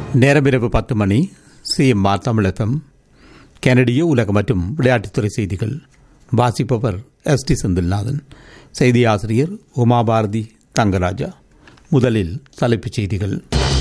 நேரம் இரவு பத்து மணி சிஎம்ஆர் தமிழகம் கனடிய உலக மற்றும் விளையாட்டுத்துறை செய்திகள் வாசிப்பவர் எஸ் டி செந்தில்நாதன் செய்தி ஆசிரியர் உமாபாரதி தங்கராஜா முதலில் தலைப்புச் செய்திகள்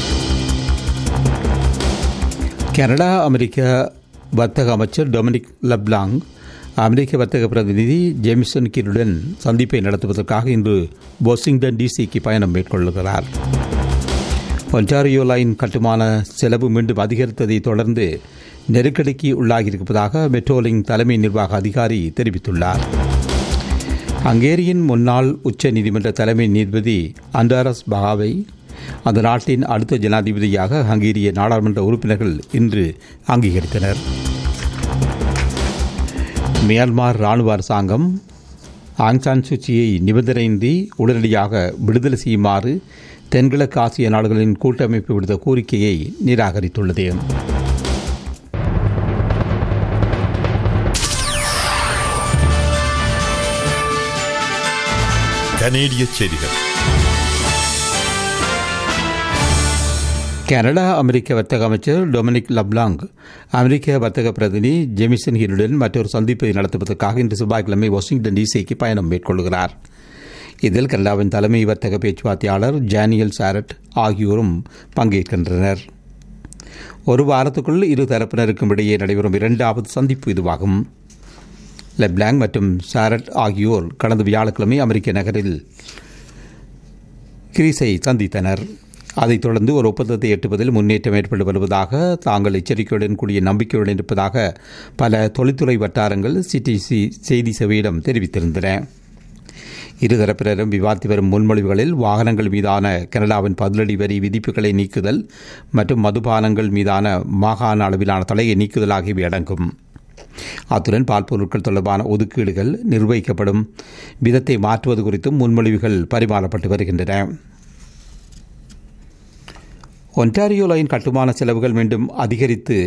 கனடா அமெரிக்க வர்த்தக அமைச்சர் டொமினிக் லப்லாங் அமெரிக்க வர்த்தக பிரதிநிதி ஜேமிசன் கீருடன் சந்திப்பை நடத்துவதற்காக இன்று வாஷிங்டன் டிசிக்கு பயணம் மேற்கொள்கிறார் ஒன்டாரியோ லைன் கட்டுமான செலவு மீண்டும் அதிகரித்ததை தொடர்ந்து நெருக்கடிக்கு உள்ளாகியிருப்பதாக மெட்ரோலிங் தலைமை நிர்வாக அதிகாரி தெரிவித்துள்ளார் ஹங்கேரியின் முன்னாள் உச்ச நீதிமன்ற தலைமை நீதிபதி அண்டாரஸ் பகாவை அந்த நாட்டின் அடுத்த ஜனாதிபதியாக ஹங்கேரிய நாடாளுமன்ற உறுப்பினர்கள் இன்று அங்கீகரித்தனர் மியான்மார் ராணுவ அரசாங்கம் ஆங்சான் சூச்சியை நிபந்தனையின்றி உடனடியாக விடுதலை செய்யுமாறு தென்கிழக்கு ஆசிய நாடுகளின் கூட்டமைப்பு விடுத்த கோரிக்கையை நிராகரித்துள்ளது கனேடிய செய்திகள் கனடா அமெரிக்க வர்த்தக அமைச்சர் டொமினிக் லப்லாங் அமெரிக்க வர்த்தக பிரதிநிதி ஜெமிசன் ஹீருடன் மற்றொரு சந்திப்பை நடத்துவதற்காக இன்று செவ்வாய்க்கிழமை வாஷிங்டன் டிசிக்கு பயணம் மேற்கொள்கிறார் இதில் கனடாவின் தலைமை வர்த்தக பேச்சுவார்த்தையாளர் ஜானியல் சாரட் ஆகியோரும் பங்கேற்கின்றனர் ஒரு வாரத்துக்குள் இரு தரப்பினருக்கும் இடையே நடைபெறும் இரண்டாவது சந்திப்பு இதுவாகும் லெப்லாங் மற்றும் சாரட் ஆகியோர் கடந்த வியாழக்கிழமை அமெரிக்க நகரில் கிரீஸை சந்தித்தனர் அதைத் தொடர்ந்து ஒரு ஒப்பந்தத்தை எட்டுவதில் முன்னேற்றம் ஏற்பட்டு வருவதாக தாங்கள் எச்சரிக்கையுடன் கூடிய நம்பிக்கையுடன் இருப்பதாக பல தொழில்துறை வட்டாரங்கள் சிடிசி செய்தி சேவையிடம் தெரிவித்திருந்தன இருதரப்பினரும் விவாதித்து வரும் முன்மொழிவுகளில் வாகனங்கள் மீதான கனடாவின் பதிலடி வரி விதிப்புகளை நீக்குதல் மற்றும் மதுபானங்கள் மீதான மாகாண அளவிலான தடையை நீக்குதல் ஆகியவை அடங்கும் அத்துடன் பால் பொருட்கள் தொடர்பான ஒதுக்கீடுகள் நிர்வகிக்கப்படும் விதத்தை மாற்றுவது குறித்தும் முன்மொழிவுகள் பரிமாறப்பட்டு வருகின்றன ஒன்டாரியோ லைன் கட்டுமான செலவுகள் மீண்டும் அதிகரித்து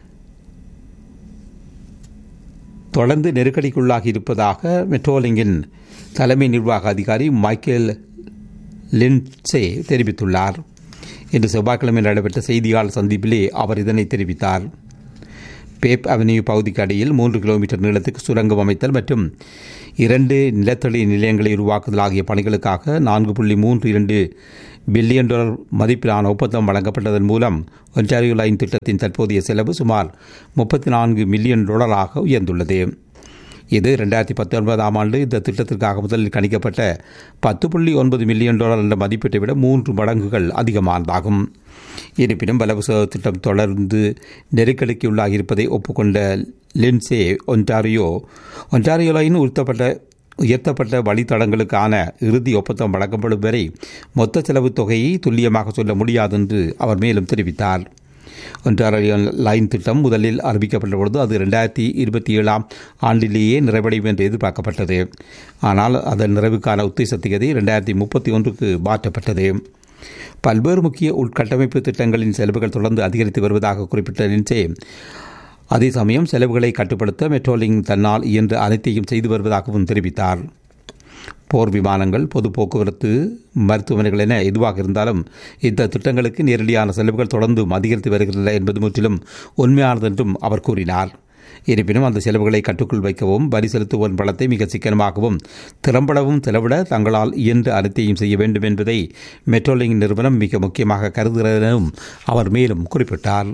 தொடர்ந்து நெருக்கடிக்குள்ளாகி இருப்பதாக மெட்ரோலிங்கின் தலைமை நிர்வாக அதிகாரி மைக்கேல் லின்சே தெரிவித்துள்ளார் இன்று செவ்வாய்க்கிழமை நடைபெற்ற செய்தியாளர் சந்திப்பிலே அவர் இதனை தெரிவித்தார் பேப் அவென்யூ பகுதிக்கு அடியில் மூன்று கிலோமீட்டர் நீளத்துக்கு சுரங்கம் அமைத்தல் மற்றும் இரண்டு நிலத்தடி நிலையங்களை உருவாக்குதல் ஆகிய பணிகளுக்காக நான்கு புள்ளி மூன்று இரண்டு பில்லியன் டாலர் மதிப்பிலான ஒப்பந்தம் வழங்கப்பட்டதன் மூலம் ஒன்டாரியோ லைன் திட்டத்தின் தற்போதைய செலவு சுமார் முப்பத்தி நான்கு மில்லியன் டாலராக உயர்ந்துள்ளது இது ரெண்டாயிரத்தி பத்தொன்பதாம் ஆண்டு இந்த திட்டத்திற்காக முதலில் கணிக்கப்பட்ட பத்து புள்ளி ஒன்பது மில்லியன் டாலர் என்ற மதிப்பீட்டை விட மூன்று மடங்குகள் அதிகமானதாகும் இருப்பினும் வலவுச திட்டம் தொடர்ந்து நெருக்கடிக்கு உள்ளாகியிருப்பதை ஒப்புக்கொண்ட லின்சே ஒன்டாரியோ ஒன்டாரியோ லைன் உயர்த்தப்பட்ட உயர்த்தப்பட்ட வழித்தடங்களுக்கான இறுதி ஒப்பந்தம் வழங்கப்படும் வரை மொத்த செலவு தொகையை துல்லியமாக சொல்ல முடியாது என்று அவர் மேலும் தெரிவித்தார் ஒன்றாரியோ லைன் திட்டம் முதலில் அறிவிக்கப்பட்ட பொழுது அது ரெண்டாயிரத்தி இருபத்தி ஏழாம் ஆண்டிலேயே நிறைவடையும் என்று எதிர்பார்க்கப்பட்டது ஆனால் அதன் நிறைவுக்கான உத்தேச தேதி ரெண்டாயிரத்தி முப்பத்தி ஒன்றுக்கு மாற்றப்பட்டது பல்வேறு முக்கிய உள்கட்டமைப்பு திட்டங்களின் செலவுகள் தொடர்ந்து அதிகரித்து வருவதாக குறிப்பிட்ட லின்சே அதே சமயம் செலவுகளை கட்டுப்படுத்த மெட்ரோலிங் தன்னால் இயன்ற அனைத்தையும் செய்து வருவதாகவும் தெரிவித்தார் போர் விமானங்கள் பொது போக்குவரத்து மருத்துவமனைகள் என எதுவாக இருந்தாலும் இந்த திட்டங்களுக்கு நேரடியான செலவுகள் தொடர்ந்து அதிகரித்து வருகின்றன என்பது முற்றிலும் உண்மையானது என்றும் அவர் கூறினார் இருப்பினும் அந்த செலவுகளை கட்டுக்குள் வைக்கவும் வரி செலுத்துவோர் பலத்தை மிக சிக்கனமாகவும் திறம்படவும் செலவிட தங்களால் இயன்ற அனைத்தையும் செய்ய வேண்டும் என்பதை மெட்ரோலிங் நிறுவனம் மிக முக்கியமாக கருதுகிறதும் அவர் மேலும் குறிப்பிட்டார்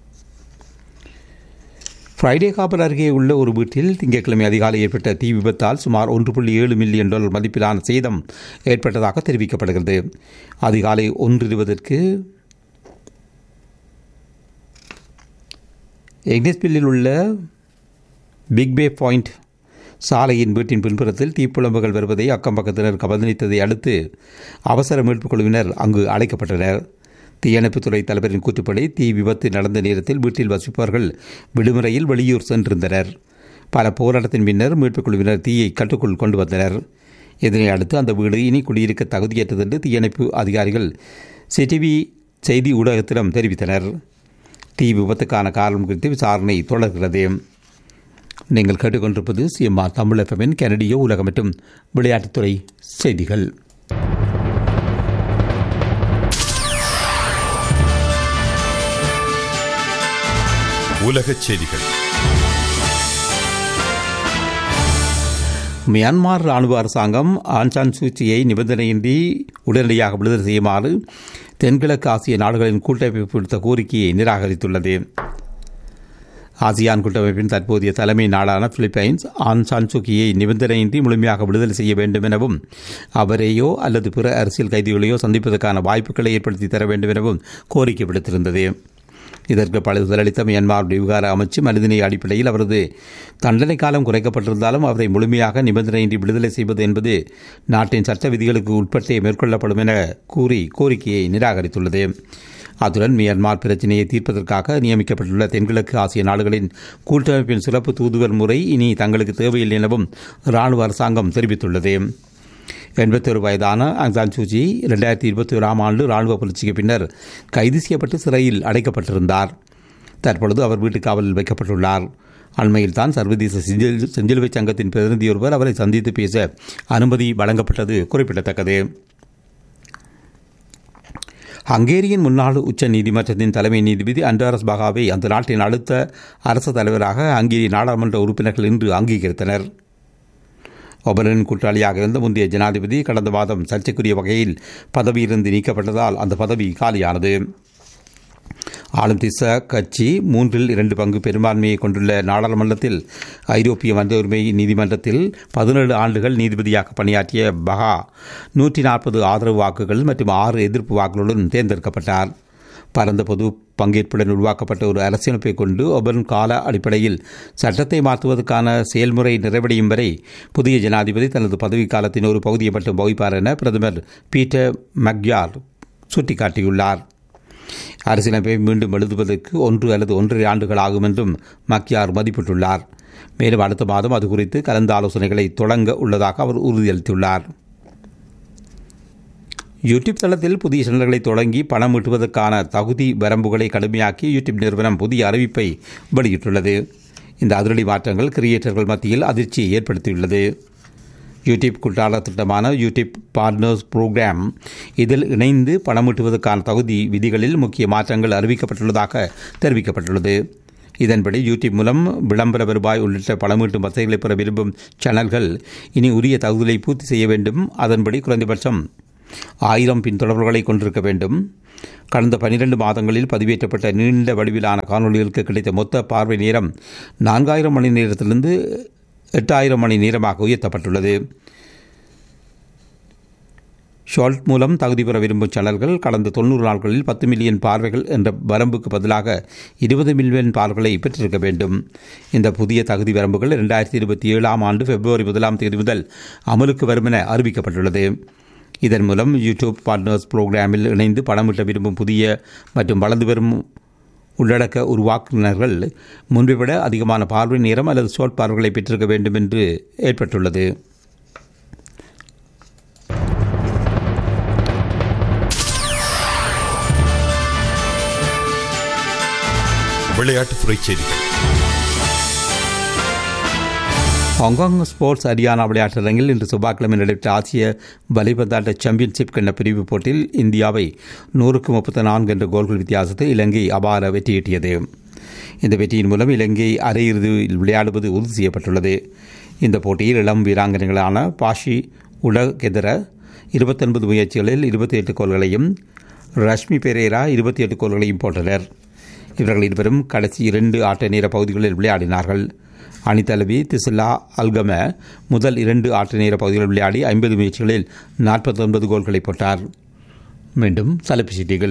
ஃப்ரைடே காப்பர் அருகே உள்ள ஒரு வீட்டில் திங்கட்கிழமை அதிகாலை ஏற்பட்ட தீ விபத்தால் சுமார் ஒன்று புள்ளி ஏழு மில்லியன் டாலர் மதிப்பிலான சேதம் ஏற்பட்டதாக தெரிவிக்கப்படுகிறது அதிகாலை ஒன்று இருபதற்கு எக்னஸ்பில்லில் உள்ள பிக் பே பாயிண்ட் சாலையின் வீட்டின் பின்புறத்தில் தீப்புழம்புகள் வருவதை அக்கம் பக்கத்தினர் கவனித்ததை அடுத்து அவசர மீட்புக் குழுவினர் அங்கு அழைக்கப்பட்டனர் தீயணைப்புத்துறை தலைவரின் கூற்றுப்படி தீ விபத்து நடந்த நேரத்தில் வீட்டில் வசிப்பவர்கள் விடுமுறையில் வெளியூர் சென்றிருந்தனர் பல போராட்டத்தின் பின்னர் மீட்புக் குழுவினர் தீயை கட்டுக்குள் கொண்டு வந்தனர் இதனை அடுத்து அந்த வீடு இனி குடியிருக்க தகுதியற்றது என்று தீயணைப்பு அதிகாரிகள் சிடிவி செய்தி ஊடகத்திடம் தெரிவித்தனர் தீ விபத்துக்கான காரணம் குறித்து விசாரணை தொடர்கிறது நீங்கள் கேட்டுக்கொண்டிருப்பது சிஎம்ஆர் தமிழ் எஃப்எம்மின் கனடிய உலகம் மற்றும் விளையாட்டுத்துறை செய்திகள் உலகச் செய்திகள் மியான்மர் ராணுவ அரசாங்கம் ஆன்சான் சூச்சியை நிபந்தனையின்றி உடனடியாக விடுதலை செய்யுமாறு தென்கிழக்கு ஆசிய நாடுகளின் கூட்டமைப்பு விடுத்த கோரிக்கையை நிராகரித்துள்ளது ஆசியான் கூட்டமைப்பின் தற்போதைய தலைமை நாடான பிலிப்பைன்ஸ் ஆன் சான்சுகியை நிபந்தனையின்றி முழுமையாக விடுதலை செய்ய வேண்டும் எனவும் அவரையோ அல்லது பிற அரசியல் கைதிகளையோ சந்திப்பதற்கான வாய்ப்புகளை ஏற்படுத்தி தர வேண்டும் எனவும் கோரிக்கை விடுத்திருந்தது இதற்கு பதிலளித்த மியான்மர் விவகார அமைச்சு மனிதநேய அடிப்படையில் அவரது தண்டனை காலம் குறைக்கப்பட்டிருந்தாலும் அவரை முழுமையாக நிபந்தனையின்றி விடுதலை செய்வது என்பது நாட்டின் சட்ட விதிகளுக்கு உட்பட்டே மேற்கொள்ளப்படும் என கூறி கோரிக்கையை நிராகரித்துள்ளது அத்துடன் மியான்மர் பிரச்சினையை தீர்ப்பதற்காக நியமிக்கப்பட்டுள்ள தென்கிழக்கு ஆசிய நாடுகளின் கூட்டமைப்பின் சிறப்பு தூதுவர் முறை இனி தங்களுக்கு தேவையில்லை எனவும் ராணுவ அரசாங்கம் தெரிவித்துள்ளது எண்பத்தொரு வயதான அங்சான் சூச்சி இரண்டாயிரத்தி இருபத்தி ஓராம் ஆண்டு ராணுவ புரட்சிக்கு பின்னர் கைது செய்யப்பட்டு சிறையில் அடைக்கப்பட்டிருந்தார் தற்பொழுது அவர் வீட்டு காவலில் வைக்கப்பட்டுள்ளார் அண்மையில் தான் சர்வதேச செஞ்சில் செஞ்சிலுவை சங்கத்தின் பிரதிநிதியொருவர் அவரை சந்தித்து பேச அனுமதி வழங்கப்பட்டது குறிப்பிடத்தக்கது ஹங்கேரியின் முன்னாள் உச்ச நீதிமன்றத்தின் தலைமை நீதிபதி அண்டாரஸ் பகாவை அந்த நாட்டின் அடுத்த அரசு தலைவராக ஹங்கேரி நாடாளுமன்ற உறுப்பினர்கள் இன்று அங்கீகரித்தனர் ஒபரின் கூட்டாளியாக இருந்த முந்தைய ஜனாதிபதி கடந்த மாதம் சர்ச்சைக்குரிய வகையில் பதவியிலிருந்து நீக்கப்பட்டதால் அந்த பதவி காலியானது ஆளும் திச கட்சி மூன்றில் இரண்டு பங்கு பெரும்பான்மையை கொண்டுள்ள நாடாளுமன்றத்தில் ஐரோப்பிய மனித உரிமை நீதிமன்றத்தில் பதினேழு ஆண்டுகள் நீதிபதியாக பணியாற்றிய பகா நூற்றி நாற்பது ஆதரவு வாக்குகள் மற்றும் ஆறு எதிர்ப்பு வாக்குகளுடன் தேர்ந்தெடுக்கப்பட்டார் பரந்த பொது பங்கேற்புடன் உருவாக்கப்பட்ட ஒரு அரசியலமைப்பை கொண்டு ஒபன் கால அடிப்படையில் சட்டத்தை மாற்றுவதற்கான செயல்முறை நிறைவடையும் வரை புதிய ஜனாதிபதி தனது பதவிக்காலத்தின் ஒரு பகுதியை மட்டும் வகிப்பார் என பிரதமர் பீட்டர் மக்யார் சுட்டிக்காட்டியுள்ளார் அரசியலமைப்பை மீண்டும் எழுதுவதற்கு ஒன்று அல்லது ஒன்றரை ஆண்டுகள் ஆகும் என்றும் மக்யார் மதிப்பிட்டுள்ளார் மேலும் அடுத்த மாதம் அது குறித்து கலந்து ஆலோசனைகளை தொடங்க உள்ளதாக அவர் உறுதியளித்துள்ளார் யூடியூப் தளத்தில் புதிய சேனல்களை தொடங்கி பணம் ஈட்டுவதற்கான தகுதி வரம்புகளை கடுமையாக்கி யூடியூப் நிறுவனம் புதிய அறிவிப்பை வெளியிட்டுள்ளது இந்த அதிரடி மாற்றங்கள் கிரியேட்டர்கள் மத்தியில் அதிர்ச்சியை ஏற்படுத்தியுள்ளது யூடியூப் கூட்டாள திட்டமான யூடியூப் பார்ட்னர்ஸ் புரோகிராம் இதில் இணைந்து பணம் ஈட்டுவதற்கான தகுதி விதிகளில் முக்கிய மாற்றங்கள் அறிவிக்கப்பட்டுள்ளதாக தெரிவிக்கப்பட்டுள்ளது இதன்படி யூடியூப் மூலம் விளம்பர வருவாய் உள்ளிட்ட பணமீட்டும் வசதிகளை பெற விரும்பும் சேனல்கள் இனி உரிய தகுதிகளை பூர்த்தி செய்ய வேண்டும் அதன்படி குறைந்தபட்சம் ஆயிரம் பின்தொடர்புகளை கொண்டிருக்க வேண்டும் கடந்த பனிரெண்டு மாதங்களில் பதிவேற்றப்பட்ட நீண்ட வடிவிலான காணொலிகளுக்கு கிடைத்த மொத்த பார்வை நேரம் நான்காயிரம் மணி நேரத்திலிருந்து எட்டாயிரம் மணி நேரமாக உயர்த்தப்பட்டுள்ளது ஷால்ட் மூலம் தகுதி பெற விரும்பும் சேனல்கள் கடந்த தொண்ணூறு நாட்களில் பத்து மில்லியன் பார்வைகள் என்ற வரம்புக்கு பதிலாக இருபது மில்லியன் பார்வைகளை பெற்றிருக்க வேண்டும் இந்த புதிய தகுதி வரம்புகள் இரண்டாயிரத்தி இருபத்தி ஏழாம் ஆண்டு பிப்ரவரி முதலாம் தேதி முதல் அமலுக்கு வரும் என அறிவிக்கப்பட்டுள்ளது இதன் மூலம் யூடியூப் பார்ட்னர்ஸ் புரோகிராமில் இணைந்து பணமிட்ட விரும்பும் புதிய மற்றும் வளர்ந்து வரும் உள்ளடக்க உருவாக்குநர்கள் முன்பை விட அதிகமான பார்வை நேரம் அல்லது ஷார்ட் பார்வைகளை பெற்றிருக்க வேண்டும் என்று ஏற்பட்டுள்ளது விளையாட்டுத்துறை செய்திகள் ஹாங்காங் ஸ்போர்ட்ஸ் ஹரியானா விளையாட்டரங்கில் இன்று செவ்வாய்க்கிழமை நடைபெற்ற ஆசிய வலைபந்தாட்ட சாம்பியன்ஷிப் கண்ட பிரிவு போட்டியில் இந்தியாவை நூறுக்கு முப்பத்தி நான்கு என்ற கோல்கள் வித்தியாசத்தில் இலங்கை அபார வெற்றியீட்டியது இந்த வெற்றியின் மூலம் இலங்கை அரையிறுதியில் விளையாடுவது உறுதி செய்யப்பட்டுள்ளது இந்த போட்டியில் இளம் வீராங்கனைகளான பாஷி உலகெதிர இருபத்தொன்பது முயற்சிகளில் இருபத்தி எட்டு கோல்களையும் ரஷ்மி பெரேரா இருபத்தி எட்டு கோல்களையும் போட்டனர் இவர்கள் இருவரும் கடைசி இரண்டு ஆட்ட நேர பகுதிகளில் விளையாடினார்கள் அணித்தலைவி திசிலா அல்கம முதல் இரண்டு ஆட்ட நேர பகுதிகளில் விளையாடி ஐம்பது முயற்சிகளில் நாற்பத்தொன்பது கோல்களை போட்டார் மீண்டும் தலைப்புச் செய்திகள்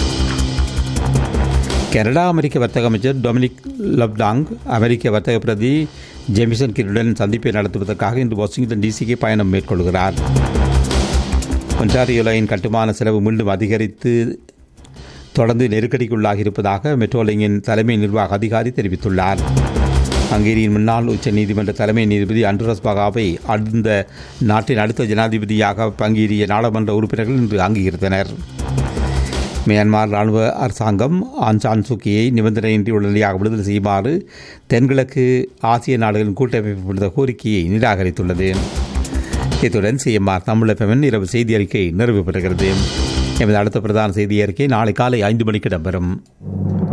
கனடா அமெரிக்க வர்த்தக அமைச்சர் டொமினிக் லப்டாங் அமெரிக்க வர்த்தக பிரதி ஜெமிசன் கிருடன் சந்திப்பை நடத்துவதற்காக இன்று வாஷிங்டன் டிசிக்கு பயணம் மேற்கொள்கிறார் ஒன்டாரியோலையின் கட்டுமான செலவு மீண்டும் அதிகரித்து தொடர்ந்து நெருக்கடிக்குள்ளாகி இருப்பதாக மெட்ரோலிங்கின் தலைமை நிர்வாக அதிகாரி தெரிவித்துள்ளார் ஹங்கேரியின் முன்னாள் உச்ச நீதிமன்ற தலைமை நீதிபதி அண்டுரஸ் பகாவை அந்த நாட்டின் அடுத்த ஜனாதிபதியாக பங்கேறிய நாடாளுமன்ற உறுப்பினர்கள் இன்று அங்கீகரித்தனர் மியான்மர் ராணுவ அரசாங்கம் ஆன்சான் சுக்கியை நிபந்தனையின்றி உடனடியாக விடுதலை செய்யுமாறு தென்கிழக்கு ஆசிய நாடுகளின் கூட்டமைப்பு விடுத்த கோரிக்கையை நிராகரித்துள்ளது இத்துடன் சிஎம்ஆர் தமிழகமின் இரவு செய்தி அறிக்கை நிறைவு பெறுகிறது எமது அடுத்த பிரதான செய்தி அறிக்கை நாளை காலை ஐந்து மணிக்கு இடம்பெறும்